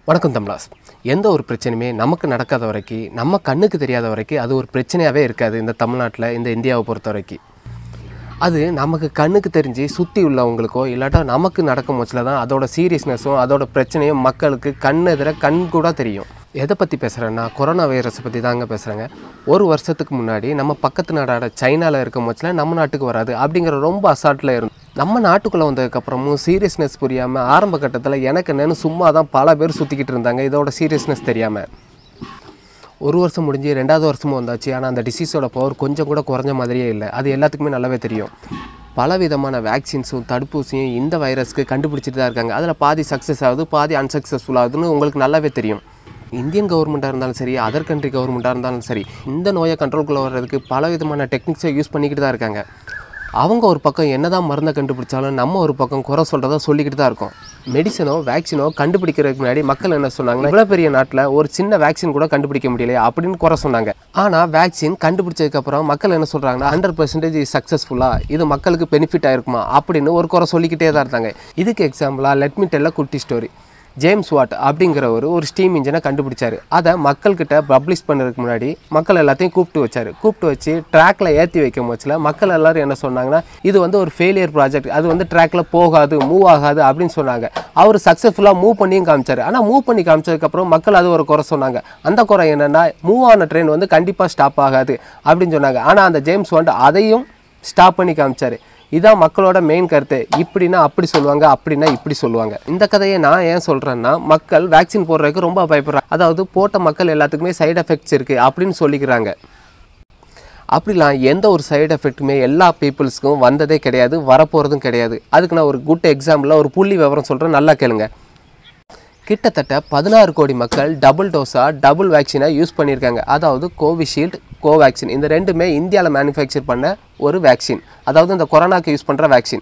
வணக்கம் தம்லாஸ் எந்த ஒரு பிரச்சனையுமே நமக்கு நடக்காத வரைக்கும் நம்ம கண்ணுக்கு தெரியாத வரைக்கும் அது ஒரு பிரச்சனையாகவே இருக்காது இந்த தமிழ்நாட்டில் இந்த இந்தியாவை பொறுத்த வரைக்கும் அது நமக்கு கண்ணுக்கு தெரிஞ்சு சுற்றி உள்ளவங்களுக்கோ இல்லாட்டா நமக்கு நடக்கும் போச்சில் தான் அதோட சீரியஸ்னஸும் அதோட பிரச்சனையும் மக்களுக்கு கண் எதிர கண் கூட தெரியும் எதை பற்றி பேசுகிறேன்னா கொரோனா வைரஸை பற்றி தாங்க பேசுகிறேங்க ஒரு வருஷத்துக்கு முன்னாடி நம்ம பக்கத்து நாடான சைனாவில் இருக்கும் போச்சில் நம்ம நாட்டுக்கு வராது அப்படிங்கிற ரொம்ப அசால்ட்டில் இருந்து நம்ம நாட்டுக்குள்ளே வந்ததுக்கப்புறமும் சீரியஸ்னஸ் புரியாமல் ஆரம்ப கட்டத்தில் எனக்கு என்னன்னு சும்மா தான் பல பேர் சுற்றிக்கிட்டு இருந்தாங்க இதோட சீரியஸ்னஸ் தெரியாமல் ஒரு வருஷம் முடிஞ்சு ரெண்டாவது வருஷமும் வந்தாச்சு ஆனால் அந்த டிசீஸோட பவர் கொஞ்சம் கூட குறைஞ்ச மாதிரியே இல்லை அது எல்லாத்துக்குமே நல்லாவே தெரியும் பல விதமான வேக்சின்ஸும் தடுப்பூசியும் இந்த வைரஸ்க்கு கண்டுபிடிச்சிட்டு தான் இருக்காங்க அதில் பாதி சக்ஸஸ் ஆகுது பாதி அன்சக்ஸஸ்ஃபுல் ஆகுதுன்னு உங்களுக்கு நல்லாவே தெரியும் இந்தியன் கவர்மெண்ட்டாக இருந்தாலும் சரி அதர் கண்ட்ரி கவர்மெண்ட்டாக இருந்தாலும் சரி இந்த நோயை கண்ட்ரோல்குள்ளே வர்றதுக்கு பல விதமான டெக்னிக்ஸை யூஸ் பண்ணிக்கிட்டு தான் இருக்காங்க அவங்க ஒரு பக்கம் என்னதான் மருந்தை கண்டுபிடிச்சாலும் நம்ம ஒரு பக்கம் குறை சொல்கிறத சொல்லிக்கிட்டு தான் இருக்கோம் மெடிசனோ வேக்சினோ கண்டுபிடிக்கிறதுக்கு முன்னாடி மக்கள் என்ன சொன்னாங்கன்னா இவ்வளோ பெரிய நாட்டில் ஒரு சின்ன வேக்சின் கூட கண்டுபிடிக்க முடியலையா அப்படின்னு குறை சொன்னாங்க ஆனால் வேக்சின் கண்டுபிடிச்சதுக்கப்புறம் மக்கள் என்ன சொல்கிறாங்கன்னா ஹண்ட்ரட் பர்சன்டேஜ் சக்ஸஸ்ஃபுல்லாக இது மக்களுக்கு பெனிஃபிட் ஆயிருக்குமா அப்படின்னு ஒரு குறை சொல்லிக்கிட்டே தான் இருந்தாங்க இதுக்கு எக்ஸாம்பிளாக லெட்மி டெல்ல குட்டி ஸ்டோரி ஜேம்ஸ் வாட் அப்படிங்கிறவர் ஒரு ஸ்டீம் இன்ஜினை கண்டுபிடிச்சாரு அதை மக்கள்கிட்ட பப்ளிஷ் பண்ணுறதுக்கு முன்னாடி மக்கள் எல்லாத்தையும் கூப்பிட்டு வச்சாரு கூப்பிட்டு வச்சு ட்ராக்ல ஏற்றி வைக்கும் போச்சில் மக்கள் எல்லாரும் என்ன சொன்னாங்கன்னா இது வந்து ஒரு ஃபெயிலியர் ப்ராஜெக்ட் அது வந்து ட்ராக்ல போகாது மூவ் ஆகாது அப்படின்னு சொன்னாங்க அவர் சக்ஸஸ்ஃபுல்லாக மூவ் பண்ணியும் காமிச்சாரு ஆனால் மூவ் பண்ணி காமிச்சதுக்கப்புறம் மக்கள் அது ஒரு குறை சொன்னாங்க அந்த குறை என்னன்னா மூவ் ஆன ட்ரெயின் வந்து கண்டிப்பாக ஸ்டாப் ஆகாது அப்படின்னு சொன்னாங்க ஆனால் அந்த ஜேம்ஸ் வாண்ட் அதையும் ஸ்டாப் பண்ணி காமிச்சாரு இதான் மக்களோட மெயின் கருத்து இப்படின்னா அப்படி சொல்லுவாங்க அப்படின்னா இப்படி சொல்லுவாங்க இந்த கதையை நான் ஏன் சொல்கிறேன்னா மக்கள் வேக்சின் போடுறதுக்கு ரொம்ப பயப்படுறாங்க அதாவது போட்ட மக்கள் எல்லாத்துக்குமே சைடு எஃபெக்ட்ஸ் இருக்குது அப்படின்னு சொல்லிக்கிறாங்க அப்படிலாம் எந்த ஒரு சைடு எஃபெக்ட்டுமே எல்லா பீப்புள்ஸ்க்கும் வந்ததே கிடையாது வரப்போகிறதும் கிடையாது அதுக்கு நான் ஒரு குட் எக்ஸாம்பிளில் ஒரு புள்ளி விவரம் சொல்கிறேன் நல்லா கேளுங்க கிட்டத்தட்ட பதினாறு கோடி மக்கள் டபுள் டோஸாக டபுள் வேக்சினை யூஸ் பண்ணியிருக்காங்க அதாவது கோவிஷீல்டு கோவேக்சின் இந்த ரெண்டுமே இந்தியாவில் மேனுஃபேக்சர் பண்ண ஒரு வேக்சின் அதாவது இந்த கொரோனாக்கு யூஸ் பண்ணுற வேக்சின்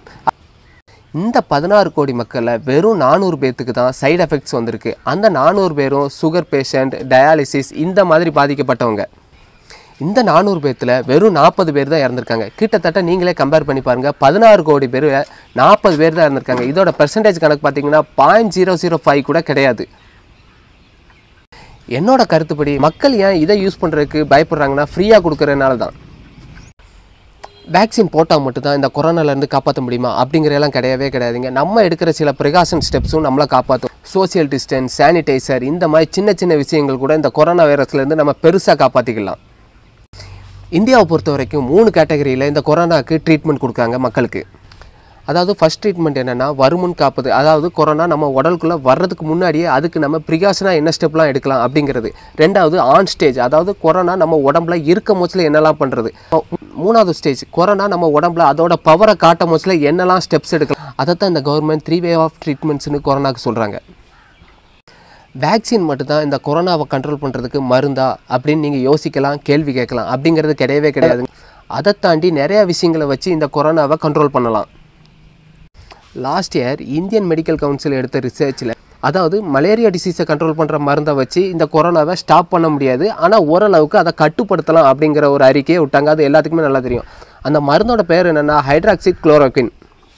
இந்த பதினாறு கோடி மக்களில் வெறும் நானூறு பேர்த்துக்கு தான் சைடு எஃபெக்ட்ஸ் வந்திருக்கு அந்த நானூறு பேரும் சுகர் பேஷண்ட் டயாலிசிஸ் இந்த மாதிரி பாதிக்கப்பட்டவங்க இந்த நானூறு பேர்த்தில் வெறும் நாற்பது பேர் தான் இறந்துருக்காங்க கிட்டத்தட்ட நீங்களே கம்பேர் பண்ணி பாருங்கள் பதினாறு கோடி பேர் நாற்பது பேர் தான் இறந்துருக்காங்க இதோட பெர்சன்டேஜ் கணக்கு பார்த்தீங்கன்னா பாயிண்ட் ஜீரோ ஜீரோ ஃபைவ் கூட கிடையாது என்னோட கருத்துப்படி மக்கள் ஏன் இதை யூஸ் பண்ணுறதுக்கு பயப்படுறாங்கன்னா ஃப்ரீயாக கொடுக்குறதுனால தான் வேக்சின் போட்டால் மட்டும்தான் இந்த கொரோனாலேருந்து காப்பாற்ற முடியுமா அப்படிங்கிறதெல்லாம் கிடையவே கிடையாதுங்க நம்ம எடுக்கிற சில ப்ரிகாஷன் ஸ்டெப்ஸும் நம்மளை காப்பாற்றும் சோசியல் டிஸ்டன்ஸ் சானிடைசர் இந்த மாதிரி சின்ன சின்ன விஷயங்கள் கூட இந்த கொரோனா வைரஸ்லேருந்து நம்ம பெருசாக காப்பாற்றிக்கலாம் இந்தியாவை பொறுத்த வரைக்கும் மூணு கேட்டகரியில் இந்த கொரோனாக்கு ட்ரீட்மெண்ட் கொடுக்குறாங்க மக்களுக்கு அதாவது ஃபஸ்ட் ட்ரீட்மெண்ட் என்னென்னா வருமுன் காப்பது அதாவது கொரோனா நம்ம உடலுக்குள்ளே வர்றதுக்கு முன்னாடியே அதுக்கு நம்ம ப்ரிகாஷனாக என்ன ஸ்டெப்லாம் எடுக்கலாம் அப்படிங்கிறது ரெண்டாவது ஆன் ஸ்டேஜ் அதாவது கொரோனா நம்ம உடம்புல இருக்க மூச்சில் என்னெல்லாம் பண்ணுறது மூணாவது ஸ்டேஜ் கொரோனா நம்ம உடம்புல அதோட பவரை காட்ட மூச்சில் என்னெல்லாம் ஸ்டெப்ஸ் எடுக்கலாம் அதை தான் இந்த கவர்மெண்ட் த்ரீ வே ஆஃப் ட்ரீட்மெண்ட்ஸ்னு கொரோனாக்கு சொல்கிறாங்க வேக்சின் மட்டும்தான் இந்த கொரோனாவை கண்ட்ரோல் பண்ணுறதுக்கு மருந்தா அப்படின்னு நீங்கள் யோசிக்கலாம் கேள்வி கேட்கலாம் அப்படிங்கிறது கிடையவே கிடையாது அதை தாண்டி நிறைய விஷயங்களை வச்சு இந்த கொரோனாவை கண்ட்ரோல் பண்ணலாம் last year Indian medical council எடுத்த ரிசர்ச்சில் அதாவது மலேரியா டிசீஸை கண்ட்ரோல் பண்ணுற மருந்தை வச்சு இந்த கொரோனாவை ஸ்டாப் பண்ண முடியாது ஆனால் ஓரளவுக்கு அதை கட்டுப்படுத்தலாம் அப்படிங்கிற ஒரு அறிக்கையை விட்டாங்க அது எல்லாத்துக்குமே நல்லா தெரியும் அந்த மருந்தோட பேர் என்னென்னா ஹைட்ராக்சிக் குளோரோக்கின்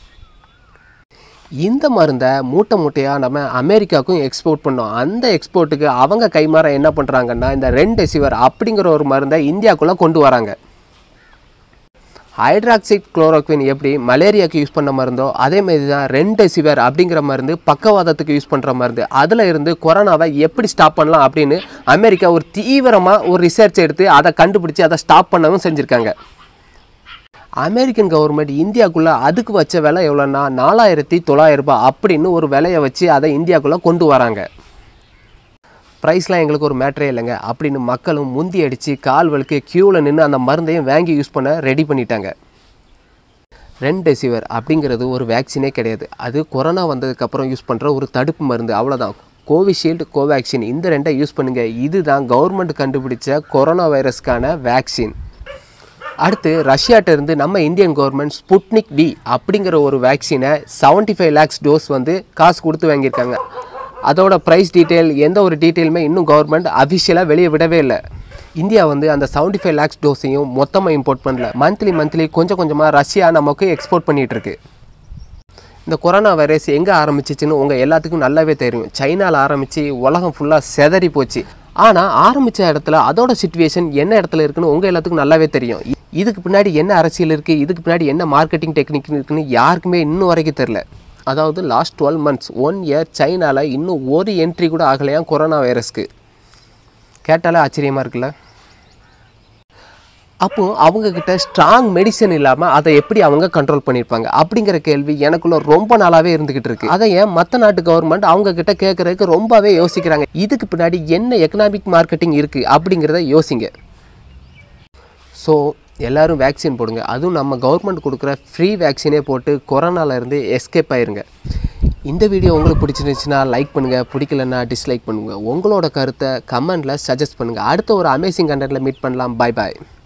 இந்த மருந்தை மூட்டை மூட்டையாக நம்ம அமெரிக்காவுக்கும் எக்ஸ்போர்ட் பண்ணோம் அந்த எக்ஸ்போர்ட்டுக்கு அவங்க கைமாற என்ன பண்ணுறாங்கன்னா இந்த ரெண்டெசிவர் அப்படிங்கிற ஒரு மருந்தை இந்தியாவுக்குள்ளே கொண்டு வராங்க ஹைட்ராக்சிக் குளோரோக்வின் எப்படி மலேரியாவுக்கு யூஸ் பண்ண மருந்தோ அதே மாதிரி தான் ரெண்டெசிவர் அப்படிங்கிற மருந்து பக்கவாதத்துக்கு யூஸ் பண்ணுற மருந்து அதில் இருந்து கொரோனாவை எப்படி ஸ்டாப் பண்ணலாம் அப்படின்னு அமெரிக்கா ஒரு தீவிரமாக ஒரு ரிசர்ச் எடுத்து அதை கண்டுபிடிச்சி அதை ஸ்டாப் பண்ணவும் செஞ்சுருக்காங்க அமெரிக்கன் கவர்மெண்ட் இந்தியாவுக்குள்ளே அதுக்கு வச்ச விலை எவ்வளோன்னா நாலாயிரத்தி தொள்ளாயிரம் ரூபாய் அப்படின்னு ஒரு விலையை வச்சு அதை இந்தியாவுக்குள்ளே கொண்டு வராங்க ப்ரைஸ்லாம் எங்களுக்கு ஒரு மேட்டரே இல்லைங்க அப்படின்னு மக்களும் முந்தி அடித்து கால் வலிக்கு க்யூவில் நின்று அந்த மருந்தையும் வாங்கி யூஸ் பண்ண ரெடி பண்ணிட்டாங்க ரெம்டெசிவர் அப்படிங்கிறது ஒரு வேக்சினே கிடையாது அது கொரோனா வந்ததுக்கப்புறம் யூஸ் பண்ணுற ஒரு தடுப்பு மருந்து அவ்வளோதான் கோவிஷீல்டு கோவேக்சின் இந்த ரெண்டை யூஸ் பண்ணுங்கள் இதுதான் கவர்மெண்ட் கண்டுபிடிச்ச கொரோனா வைரஸ்க்கான வேக்சின் அடுத்து ரஷ்யாட்ட இருந்து நம்ம இந்தியன் கவர்மெண்ட் ஸ்புட்னிக் வி அப்படிங்கிற ஒரு வேக்சினை செவன்ட்டி ஃபைவ் லேக்ஸ் டோஸ் வந்து காசு கொடுத்து வாங்கியிருக்காங்க அதோட ப்ரைஸ் டீட்டெயில் எந்த ஒரு டீட்டெயிலுமே இன்னும் கவர்மெண்ட் அஃபிஷியலாக வெளியே விடவே இல்லை இந்தியா வந்து அந்த செவன்ட்டி ஃபைவ் லேக்ஸ் டோஸையும் மொத்தமாக இம்போர்ட் பண்ணல மந்த்லி மந்த்லி கொஞ்சம் கொஞ்சமாக ரஷ்யா நமக்கு எக்ஸ்போர்ட் பண்ணிகிட்டு இருக்கு இந்த கொரோனா வைரஸ் எங்கே ஆரம்பிச்சிச்சுன்னு உங்கள் எல்லாத்துக்கும் நல்லாவே தெரியும் சைனாவில் ஆரம்பித்து உலகம் ஃபுல்லாக செதறி போச்சு ஆனால் ஆரம்பித்த இடத்துல அதோட சுச்சுவேஷன் என்ன இடத்துல இருக்குன்னு உங்கள் எல்லாத்துக்கும் நல்லாவே தெரியும் இ- இதுக்கு பின்னாடி என்ன அரசியல் இருக்குது இதுக்கு பின்னாடி என்ன மார்க்கெட்டிங் டெக்னிக் இருக்குன்னு யாருக்குமே இன்னும் வரைக்கும் தெரில அதாவது last twelve months one year சைனாவில் இன்னும் ஒரு என்ட்ரி கூட ஆகலையாம் கொரோனா வைரஸ்க்கு கேட்டாலே ஆச்சரியமாக இருக்குல்ல அப்போ அவங்க கிட்ட ஸ்ட்ராங் மெடிசன் இல்லாமல் அதை எப்படி அவங்க கண்ட்ரோல் பண்ணியிருப்பாங்க அப்படிங்கிற கேள்வி எனக்குள்ள ரொம்ப நாளாவே இருந்துகிட்டு இருக்கு அதை ஏன் மற்ற நாட்டு கவர்மெண்ட் அவங்க கிட்ட கேட்கறதுக்கு ரொம்பவே யோசிக்கிறாங்க இதுக்கு பின்னாடி என்ன எக்கனாமிக் மார்க்கெட்டிங் இருக்கு அப்படிங்கிறத யோசிங்க ஸோ எல்லாரும் வேக்சின் போடுங்க அதுவும் நம்ம கவர்மெண்ட் கொடுக்குற ஃப்ரீ வேக்சினே போட்டு கொரோனால இருந்து எஸ்கேப் ஆயிருங்க இந்த வீடியோ உங்களுக்கு பிடிச்சிருந்துச்சுன்னா லைக் பண்ணுங்கள் பிடிக்கலன்னா டிஸ்லைக் பண்ணுங்கள் உங்களோட கருத்தை கமெண்ட்டில் சஜஸ்ட் பண்ணுங்கள் அடுத்த ஒரு அமேசிங் கண்டென்ட்டில் மீட் பண்ணலாம் பை பாய்